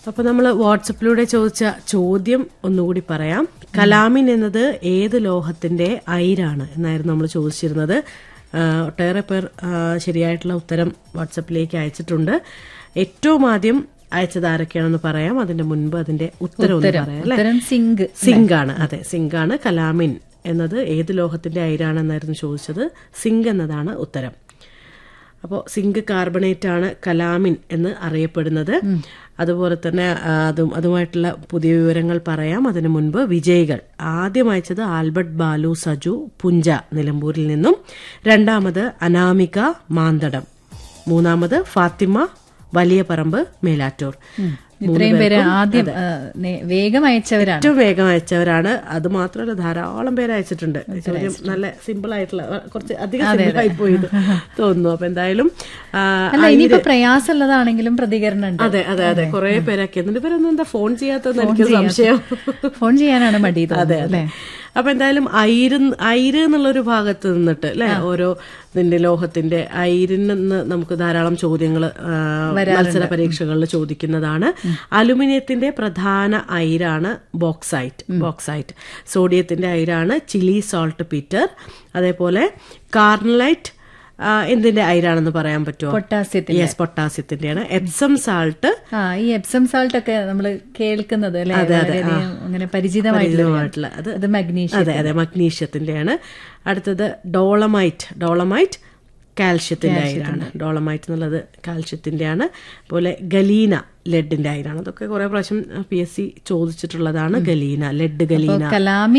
അപ്പൊ നമ്മൾ വാട്സപ്പിലൂടെ ചോദിച്ച ചോദ്യം ഒന്നുകൂടി പറയാം കലാമിൻ എന്നത് ഏത് ലോഹത്തിന്റെ അയിരാണ് എന്നായിരുന്നു നമ്മൾ ചോദിച്ചിരുന്നത് ആ, ഒട്ടേറെ പേർ ആ, ശരിയായിട്ടുള്ള ഉത്തരം വാട്സപ്പിലേക്ക് അയച്ചിട്ടുണ്ട് ഏറ്റവും ആദ്യം അയച്ചത് ആരൊക്കെയാണെന്ന് പറയാം അതിന്റെ മുൻപ് അതിന്റെ ഉത്തരം ഒന്ന് പറയാം അല്ലെ ഉത്തരം സിങ്ക് സിങ്ക് ആണ് അതെ സിങ്ക് ആണ് കലാമിൻ എന്നത് ഏത് ലോഹത്തിന്റെ അയിരാണെന്നായിരുന്നു ചോദിച്ചത് സിങ്ക് എന്നതാണ് ഉത്തരം അപ്പോൾ സിങ്ക് കാർബണേറ്റ് ആണ് കലാമിൻ എന്ന് അറിയപ്പെടുന്നത് അതുപോലെ തന്നെ ആ, അതും അതുമായിട്ടുള്ള പുതിയ വിവരങ്ങൾ പറയാം അതിനു മുൻപ് വിജയികൾ ആദ്യം അയച്ചത് ആൽബർട്ട് ബാലു സജു പുഞ്ച നിലമ്പൂരിൽ നിന്നും രണ്ടാമത് അനാമിക മാന്തടം മൂന്നാമത് ഫാത്തിമ വലിയ പറമ്പ് മേലാറ്റൂർ ഇത്രയും പേര് ആദ്യം ആ, നേ- വേഗം അയച്ചവരാണ് ഏറ്റവും വേഗം അയച്ചവരാണ് അത് മാത്രമല്ല ധാരാളം പേര് അയച്ചിട്ടുണ്ട് ചോദ്യം നല്ല സിമ്പിൾ ആയിട്ടുള്ള അഹ് കുറച്ച് അധികം സിമ്പിൾ ആയി പോയി എന്ന് തോന്നുന്നു അപ്പൊ എന്തായാലും ആ, അല്ല ഇനിയിപ്പോ പ്രയാസമുള്ളതാണെങ്കിലും പ്രതികരണം ഉണ്ട് അതെ അതെ അതെ കുറെ പേരൊക്കെ എന്നിട്ട് ഇവരൊന്നും എന്താ ഫോൺ ചെയ്യാത്തതെന്ന് എനിക്ക് സംശയം ഫോൺ ചെയ്യാനാണ് മടി തോന്നുന്നത് അല്ലേ അപ്പൊ എന്തായാലും ഐര് ഐര് എന്നുള്ളൊരു ഭാഗത്ത് നിന്നിട്ട് അല്ലെ ഓരോ ഇതിന്റെ ലോഹത്തിന്റെ ഐരിൽ നിന്ന് നമുക്ക് ധാരാളം ചോദ്യങ്ങൾ മത്സര പരീക്ഷകളിൽ ചോദിക്കുന്നതാണ് അലുമിനിയത്തിന്റെ പ്രധാന അയിരാണ് ബോക്സൈറ്റ് ബോക്സൈറ്റ് സോഡിയത്തിന്റെ അയിരാണ് ചിലി സോൾട്ട് പീറ്റർ അതേപോലെ കാർണലൈറ്റ് ആ, എന്തിന്റെ അയിരാണെന്ന് പറയാൻ പറ്റുമോ പൊട്ടാസ്യത്തിൽ യെസ് പൊട്ടാസ്യത്തിന്റെയാണ് എപ്സം സാൾട്ട് ആ ഈ എപ്സം സാൾട്ട് ഒക്കെ നമ്മൾ കേൾക്കുന്നത് അല്ലെ വളരെയധികം അങ്ങനെ പരിചിതമായിട്ടുള്ള പരിചിതമായിട്ടുള്ള അത് അത് മഗ്നീഷ്യം അതെ അതെ മഗ്നീഷ്യത്തിന്റെയാണ് അടുത്തത് ഡോളമൈറ്റ് ഡോളമൈറ്റ് കാൽഷ്യത്തിന്റെ അയിരാണ് ഡോളമൈറ്റ് എന്നുള്ളത് കാൽഷ്യത്തിന്റെയാണ് അതുപോലെ ഗലീന ലെഡിന്റെ അയിരാണ് അതൊക്കെ കുറെ പ്രാവശ്യം പി എസ് സി ചോദിച്ചിട്ടുള്ളതാണ് ഗലീന ലെഡ് ഗലീന കലാമി